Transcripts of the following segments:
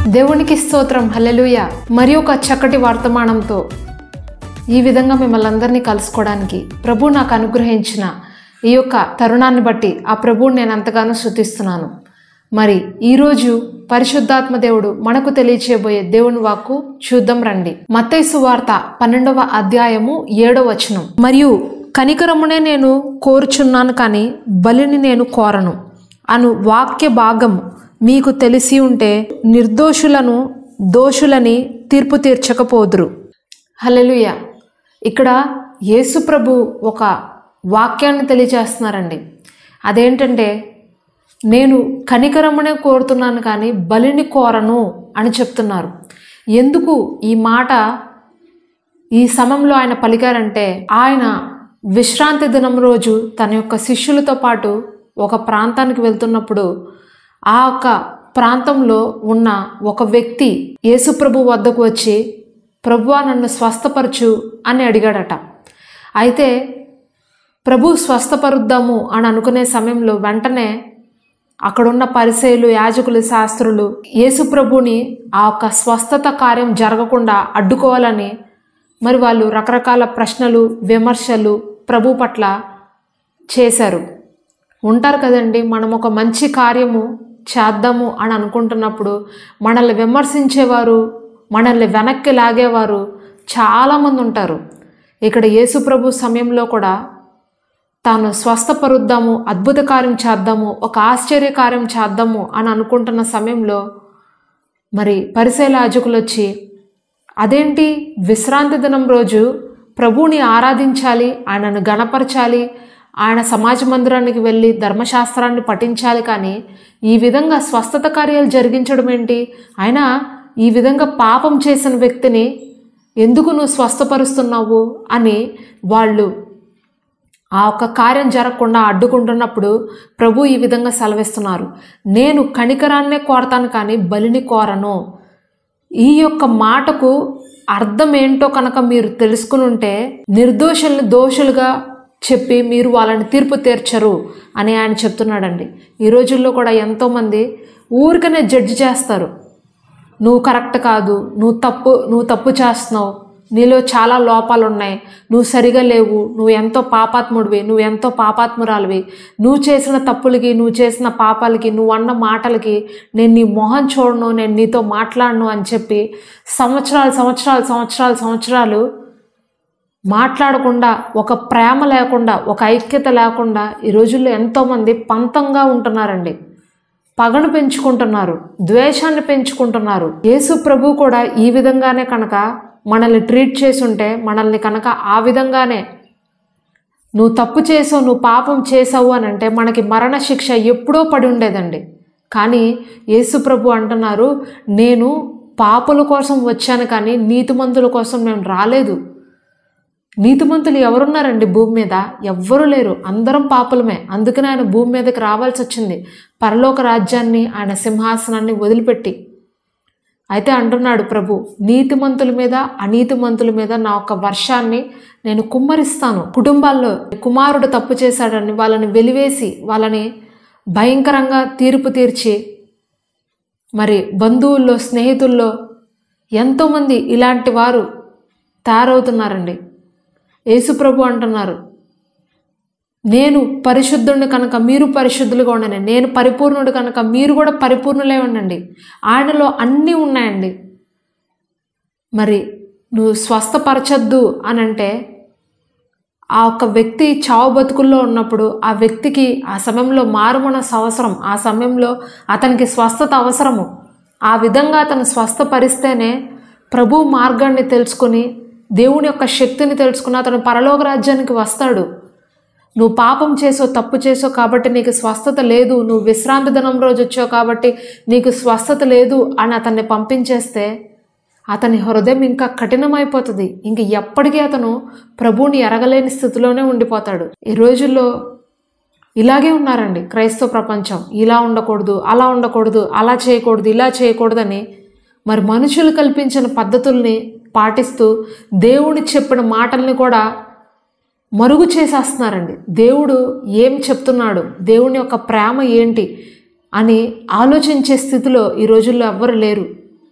దేవునికి స్తోత్రం హల్లెలూయ మరి ఒక చక్కటి వర్తమానంతో ఈ విధంగా మిమ్మల్ని అందరినీ కలుసుకోవడానికి ప్రభు నాకు అనుగ్రహించిన ఈ యొక్క తరుణాన్ని బట్టి ఆ ప్రభువుని నేను ఎంతగానో శృతిస్తున్నాను మరి ఈరోజు పరిశుద్ధాత్మ దేవుడు మనకు తెలియచేయబోయే దేవుని వాక్కు చూద్దాం రండి మత్తైసు వార్త పన్నెండవ అధ్యాయము ఏడవ వచనం మరియు కనికరమునే నేను కోరుచున్నాను కానీ బలిని నేను కోరను అను వాక్య భాగం మీకు తెలిసి ఉంటే నిర్దోషులను దోషులని తీర్పు తీర్చకపోదురు హల్లెలూయ ఇక్కడ యేసుప్రభు ఒక వాక్యాన్ని తెలియజేస్తున్నారండి అదేంటంటే నేను కనికరమునే కోరుతున్నాను కానీ బలిని కోరను అని చెప్తున్నారు ఎందుకు ఈ మాట ఈ సమయంలో ఆయన పలికారంటే ఆయన విశ్రాంతి దినం రోజు తన యొక్క శిష్యులతో పాటు ఒక ప్రాంతానికి వెళ్తున్నప్పుడు ఆ యొక్క ప్రాంతంలో ఉన్న ఒక వ్యక్తి యేసుప్రభు వద్దకు వచ్చి ప్రభువా నన్ను స్వస్థపరచు అని అడిగాడట అయితే ప్రభు స్వస్థపరుద్దాము అని అనుకునే సమయంలో వెంటనే అక్కడున్న పరిచయులు యాజకులు శాస్త్రులు యేసుప్రభుని ఆ యొక్క స్వస్థత కార్యం జరగకుండా అడ్డుకోవాలని మరి వాళ్ళు రకరకాల ప్రశ్నలు విమర్శలు ప్రభు పట్ల చేశారు ఉంటారు కదండి మనం ఒక మంచి కార్యము చేద్దాము అని అనుకుంటున్నప్పుడు మనల్ని విమర్శించేవారు మనల్ని వెనక్కి లాగేవారు చాలామంది ఉంటారు ఇక్కడ యేసుప్రభు సమయంలో కూడా తాను స్వస్థపరుద్దాము అద్భుత కార్యం చేద్దాము ఒక ఆశ్చర్య కార్యం చేద్దాము అని అనుకుంటున్న సమయంలో మరి పరిశైల యాజకులు వచ్చి అదేంటి విశ్రాంతి దినం రోజు ప్రభువుని ఆరాధించాలి ఆయనను గణపరచాలి ఆయన సమాజ మందిరానికి వెళ్ళి ధర్మశాస్త్రాన్ని పఠించాలి కానీ ఈ విధంగా స్వస్థత కార్యాలు జరిగించడం ఏంటి అయినా ఈ విధంగా పాపం చేసిన వ్యక్తిని ఎందుకు నువ్వు స్వస్థపరుస్తున్నావు అని వాళ్ళు ఆ ఒక్క కార్యం జరగకుండా అడ్డుకుంటున్నప్పుడు ప్రభు ఈ విధంగా సెలవిస్తున్నారు నేను కనికరాన్నే కోరతాను కానీ బలిని కోరను ఈ యొక్క మాటకు అర్థం ఏంటో కనుక మీరు తెలుసుకుని ఉంటే నిర్దోషుల్ని దోషులుగా చెప్పి మీరు వాళ్ళని తీర్పు తీర్చరు అని ఆయన చెప్తున్నాడండి ఈ రోజుల్లో కూడా ఎంతోమంది ఊరికనే జడ్జి చేస్తారు నువ్వు కరెక్ట్ కాదు నువ్వు తప్పు నువ్వు తప్పు చేస్తున్నావు నీలో చాలా లోపాలు ఉన్నాయి నువ్వు సరిగా లేవు నువ్వు ఎంతో పాపాత్ముడివి నువ్వు ఎంతో పాపాత్మురాలివి నువ్వు చేసిన తప్పులకి నువ్వు చేసిన పాపాలకి నువ్వు అన్న మాటలకి నేను నీ మొహం చూడను నేను నీతో మాట్లాడను అని చెప్పి సంవత్సరాలు సంవత్సరాలు సంవత్సరాలు సంవత్సరాలు మాట్లాడకుండా ఒక ప్రేమ లేకుండా ఒక ఐక్యత లేకుండా ఈ రోజుల్లో ఎంతోమంది పంతంగా ఉంటున్నారండి పగను పెంచుకుంటున్నారు ద్వేషాన్ని పెంచుకుంటున్నారు యేసు ప్రభు కూడా ఈ విధంగానే కనుక మనల్ని ట్రీట్ చేసి ఉంటే మనల్ని కనుక ఆ విధంగానే నువ్వు తప్పు చేసావు నువ్వు పాపం చేసావు అని అంటే మనకి మరణ శిక్ష ఎప్పుడో పడి ఉండేదండి కానీ యేసు ప్రభు అంటున్నారు నేను పాపుల కోసం వచ్చాను కానీ నీతిమంతుల కోసం నేను రాలేదు నీతిమంతులు ఎవరున్నారండి భూమి మీద ఎవ్వరు లేరు అందరం పాపులమే అందుకనే ఆయన భూమి మీదకి రావాల్సి వచ్చింది పరలోక రాజ్యాన్ని ఆయన సింహాసనాన్ని వదిలిపెట్టి అయితే అంటున్నాడు ప్రభు నీతిమంతుల మీద అనీతిమంతుల మీద నా ఒక వర్షాన్ని నేను కుమ్మరిస్తాను కుటుంబాల్లో కుమారుడు తప్పు చేశాడని వాళ్ళని వెలివేసి వాళ్ళని భయంకరంగా తీర్పు తీర్చి మరి బంధువుల్లో స్నేహితుల్లో ఎంతోమంది ఇలాంటి వారు తయారవుతున్నారండి యేసుప్రభు అంటున్నారు నేను పరిశుద్ధుడిని కనుక మీరు పరిశుద్ధులుగా ఉండండి నేను పరిపూర్ణుడు కనుక మీరు కూడా పరిపూర్ణులే ఉండండి ఆయనలో అన్నీ ఉన్నాయండి మరి నువ్వు స్వస్థపరచద్దు అని అంటే ఆ ఒక్క వ్యక్తి చావు బతుకుల్లో ఉన్నప్పుడు ఆ వ్యక్తికి ఆ సమయంలో మారుమనసు అవసరం ఆ సమయంలో అతనికి స్వస్థత అవసరము ఆ విధంగా అతను స్వస్థపరిస్తేనే ప్రభు మార్గాన్ని తెలుసుకొని దేవుని యొక్క శక్తిని తెలుసుకుని అతను పరలోక రాజ్యానికి వస్తాడు నువ్వు పాపం చేసో తప్పు చేసో కాబట్టి నీకు స్వస్థత లేదు నువ్వు విశ్రాంతి దినం రోజు వచ్చావు కాబట్టి నీకు స్వస్థత లేదు అని అతన్ని పంపించేస్తే అతని హృదయం ఇంకా కఠినమైపోతుంది ఇంక ఎప్పటికీ అతను ప్రభువుని ఎరగలేని స్థితిలోనే ఉండిపోతాడు ఈ రోజుల్లో ఇలాగే ఉన్నారండి క్రైస్తవ ప్రపంచం ఇలా ఉండకూడదు అలా ఉండకూడదు అలా చేయకూడదు ఇలా చేయకూడదని మరి మనుషులు కల్పించిన పద్ధతుల్ని పాటిస్తూ దేవుడు చెప్పిన మాటల్ని కూడా మరుగు చేసేస్తున్నారండి దేవుడు ఏం చెప్తున్నాడు దేవుని యొక్క ప్రేమ ఏంటి అని ఆలోచించే స్థితిలో ఈ రోజుల్లో ఎవ్వరు లేరు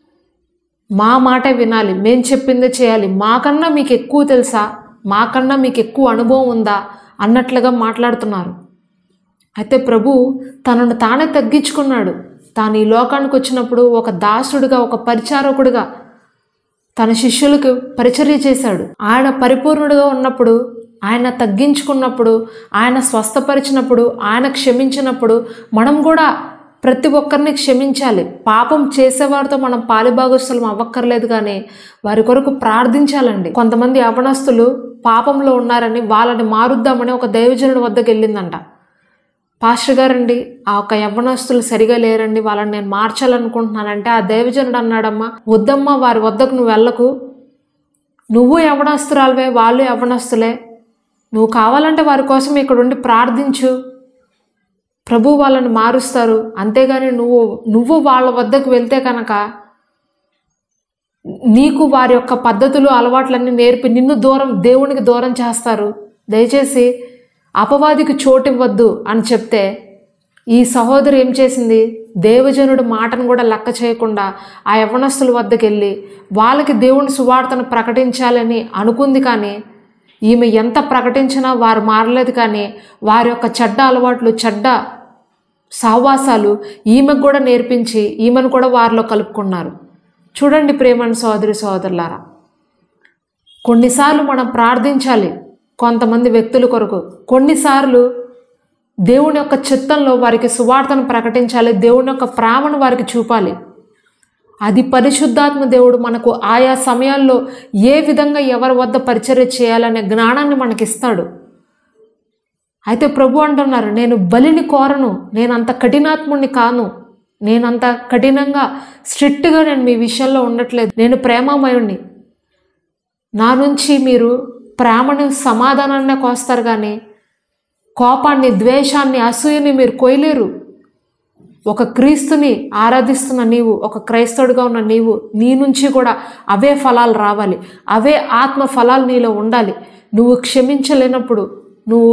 మా మాటే వినాలి మేం చెప్పిందే చేయాలి మాకన్నా మీకు ఎక్కువ తెలుసా మాకన్నా మీకు ఎక్కువ అనుభవం ఉందా అన్నట్లుగా మాట్లాడుతున్నారు అయితే ప్రభు తనను తానే తగ్గించుకున్నాడు తాను ఈ లోకానికి వచ్చినప్పుడు ఒక దాసుడిగా ఒక పరిచారకుడిగా తన శిష్యులకు పరిచర్య చేశాడు ఆయన పరిపూర్ణుడిగా ఉన్నప్పుడు ఆయన తగ్గించుకున్నప్పుడు ఆయన స్వస్థపరిచినప్పుడు ఆయన క్షమించినప్పుడు మనం కూడా ప్రతి ఒక్కరిని క్షమించాలి పాపం చేసేవారితో మనం పాలిభాగస్థలం అవ్వక్కర్లేదు కానీ వారి కొరకు ప్రార్థించాలండి కొంతమంది అవనస్తులు పాపంలో ఉన్నారని వాళ్ళని మారుద్దామని ఒక దైవజనుడి వద్దకు వెళ్ళిందంట పాస్టర్ గారండి ఆ ఒక యవ్వనస్తులు సరిగా లేరండి వాళ్ళని నేను మార్చాలనుకుంటున్నానంటే ఆ దైవజనుడు అన్నాడమ్మా వద్దమ్మా వారి వద్దకు నువ్వు వెళ్ళకు నువ్వు యవ్వనస్తురాలవే వాళ్ళు యవ్వనస్తులే నువ్వు కావాలంటే వారి కోసం ఇక్కడ ఉండి ప్రార్థించు ప్రభు వాళ్ళని మారుస్తారు అంతేగాని నువ్వు నువ్వు వాళ్ళ వద్దకు వెళ్తే కనుక నీకు వారి యొక్క పద్ధతులు అలవాట్లన్నీ నేర్పి నిన్ను దూరం దేవునికి దూరం చేస్తారు దయచేసి అపవాదికి చోటివ్వద్దు అని చెప్తే ఈ సహోదరి ఏం చేసింది దేవజనుడు మాటను కూడా లెక్క చేయకుండా ఆ యవనస్తుల వద్దకు వెళ్ళి వాళ్ళకి దేవుని సువార్తను ప్రకటించాలని అనుకుంది కానీ ఈమె ఎంత ప్రకటించినా వారు మారలేదు కానీ వారి యొక్క చెడ్డ అలవాట్లు చెడ్డ సహవాసాలు ఈమెకు కూడా నేర్పించి ఈమెను కూడా వారిలో కలుపుకున్నారు చూడండి ప్రేమని సోదరి సోదరులారా కొన్నిసార్లు మనం ప్రార్థించాలి కొంతమంది వ్యక్తుల కొరకు కొన్నిసార్లు దేవుని యొక్క చిత్తంలో వారికి సువార్తను ప్రకటించాలి దేవుని యొక్క ప్రేమను వారికి చూపాలి అది పరిశుద్ధాత్మ దేవుడు మనకు ఆయా సమయాల్లో ఏ విధంగా ఎవరి వద్ద పరిచర్య చేయాలనే జ్ఞానాన్ని మనకిస్తాడు అయితే ప్రభు అంటున్నారు నేను బలిని కోరను నేను అంత కఠినాత్ముడిని కాను నేనంత కఠినంగా స్ట్రిక్ట్గా నేను మీ విషయంలో ఉండట్లేదు నేను ప్రేమమయుణ్ణి నా నుంచి మీరు ప్రేమని సమాధానాన్నే కోస్తారు కానీ కోపాన్ని ద్వేషాన్ని అసూయని మీరు కొయ్యలేరు ఒక క్రీస్తుని ఆరాధిస్తున్న నీవు ఒక క్రైస్తవుడిగా ఉన్న నీవు నీ నుంచి కూడా అవే ఫలాలు రావాలి అవే ఆత్మ ఫలాలు నీలో ఉండాలి నువ్వు క్షమించలేనప్పుడు నువ్వు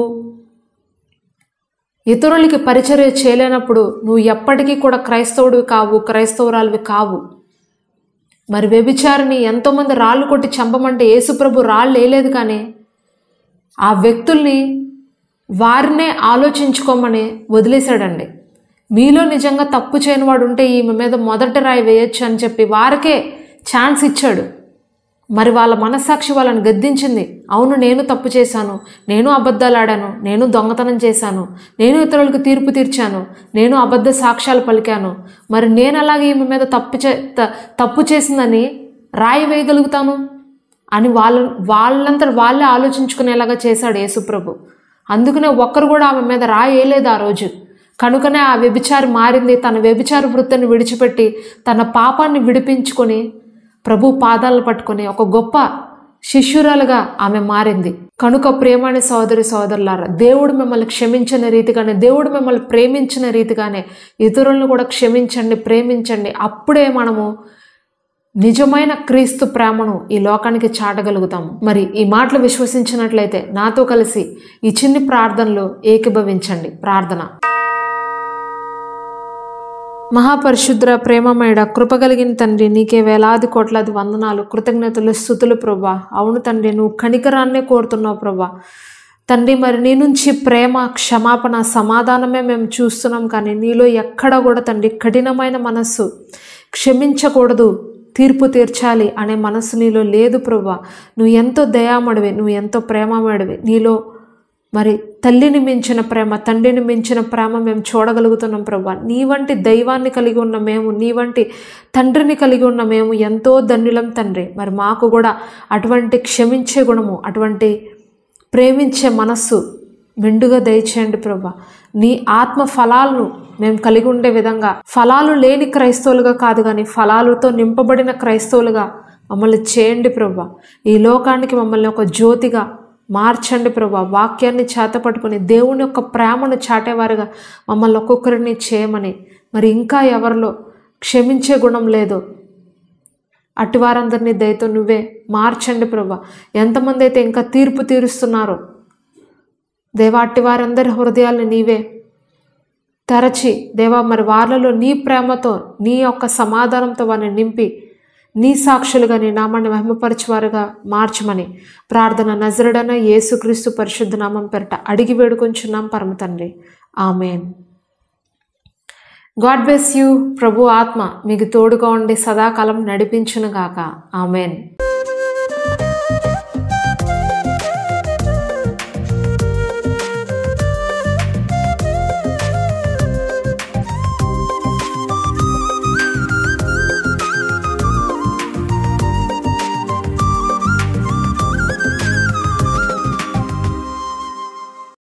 ఇతరులకి పరిచర్య చేయలేనప్పుడు నువ్వు ఎప్పటికీ కూడా క్రైస్తవుడివి కావు క్రైస్తవురాలివి కావు మరి వ్యభిచారిని ఎంతోమంది రాళ్ళు కొట్టి చంపమంటే యేసుప్రభు రాళ్ళు వేయలేదు కానీ ఆ వ్యక్తుల్ని వారినే ఆలోచించుకోమని వదిలేశాడండి మీలో నిజంగా తప్పు చేయని వాడు ఉంటే ఈమె మీద మొదటి రాయి వేయొచ్చు అని చెప్పి వారికే ఛాన్స్ ఇచ్చాడు మరి వాళ్ళ మనస్సాక్షి వాళ్ళని గద్దించింది అవును నేను తప్పు చేశాను నేను అబద్ధాలు ఆడాను నేను దొంగతనం చేశాను నేను ఇతరులకు తీర్పు తీర్చాను నేను అబద్ధ సాక్ష్యాలు పలికాను మరి నేను అలాగే ఈమె మీద తప్పు చే త- తప్పు చేసిందని రాయి వేయగలుగుతాను అని వాళ్ళ వాళ్ళంతా వాళ్ళే ఆలోచించుకునేలాగా చేశాడు యేసుప్రభు అందుకనే ఒక్కరు కూడా ఆమె మీద రాయి వేయలేదు ఆ రోజు కనుకనే ఆ వ్యభిచారి మారింది తన వ్యభిచార వృత్తిని విడిచిపెట్టి తన పాపాన్ని విడిపించుకొని ప్రభు పాదాలను పట్టుకొని ఒక గొప్ప శిష్యురాలుగా ఆమె మారింది కనుక ప్రేమని సోదరి సోదరులారా దేవుడు మిమ్మల్ని క్షమించిన రీతిగానే దేవుడు మిమ్మల్ని ప్రేమించిన రీతిగానే ఇతరులను కూడా క్షమించండి ప్రేమించండి అప్పుడే మనము నిజమైన క్రీస్తు ప్రేమను ఈ లోకానికి చాటగలుగుతాము మరి ఈ మాటలు విశ్వసించినట్లయితే నాతో కలిసి ఈ చిన్ని ప్రార్థనలో ఏకీభవించండి ప్రార్థన మహాపరిశుద్ర ప్రేమమేడ కృపగలిగిన తండ్రి నీకే వేలాది కోట్లాది వందనాలు కృతజ్ఞతలు స్థుతులు ప్రభా అవును తండ్రి నువ్వు కనికరాన్నే కోరుతున్నావు ప్రభా తండ్రి మరి నీ నుంచి ప్రేమ క్షమాపణ సమాధానమే మేము చూస్తున్నాం కానీ నీలో ఎక్కడ కూడా తండ్రి కఠినమైన మనస్సు క్షమించకూడదు తీర్పు తీర్చాలి అనే మనస్సు నీలో లేదు ప్రభా నువ్వు ఎంతో దయామడివి నువ్వు ఎంతో ప్రేమమడివి నీలో మరి తల్లిని మించిన ప్రేమ తండ్రిని మించిన ప్రేమ మేము చూడగలుగుతున్నాం ప్రభా నీ వంటి దైవాన్ని కలిగి ఉన్న మేము నీ వంటి తండ్రిని కలిగి ఉన్న మేము ఎంతో ధన్యులం తండ్రి మరి మాకు కూడా అటువంటి క్షమించే గుణము అటువంటి ప్రేమించే మనస్సు మెండుగా దయచేయండి ప్రభా నీ ఆత్మ ఫలాలను మేము కలిగి ఉండే విధంగా ఫలాలు లేని క్రైస్తవులుగా కాదు కానీ ఫలాలతో నింపబడిన క్రైస్తవులుగా మమ్మల్ని చేయండి ప్రభా ఈ లోకానికి మమ్మల్ని ఒక జ్యోతిగా మార్చండి ప్రభా వాక్యాన్ని చేతపట్టుకుని దేవుని యొక్క ప్రేమను చాటేవారుగా మమ్మల్ని ఒక్కొక్కరిని చేయమని మరి ఇంకా ఎవరిలో క్షమించే గుణం లేదో అట్టి వారందరినీ దయతో నువ్వే మార్చండి ప్రభా ఎంతమంది అయితే ఇంకా తీర్పు తీరుస్తున్నారో దేవా అట్టి వారందరి హృదయాల్ని నీవే తెరచి దేవా మరి వాళ్ళలో నీ ప్రేమతో నీ యొక్క సమాధానంతో వారిని నింపి నీ సాక్షులుగా నీ నామాన్ని మహిమపరచువారుగా మార్చమని ప్రార్థన నజరడన యేసుక్రీస్తు పరిశుద్ధ నామం పెరట అడిగి వేడుకొంచున్నాం పరమ తండ్రి ఆమెన్ గాడ్ బ్లెస్ యూ ప్రభు ఆత్మ మీకు తోడుగా ఉండి సదాకాలం నడిపించునుగాక ఆమెన్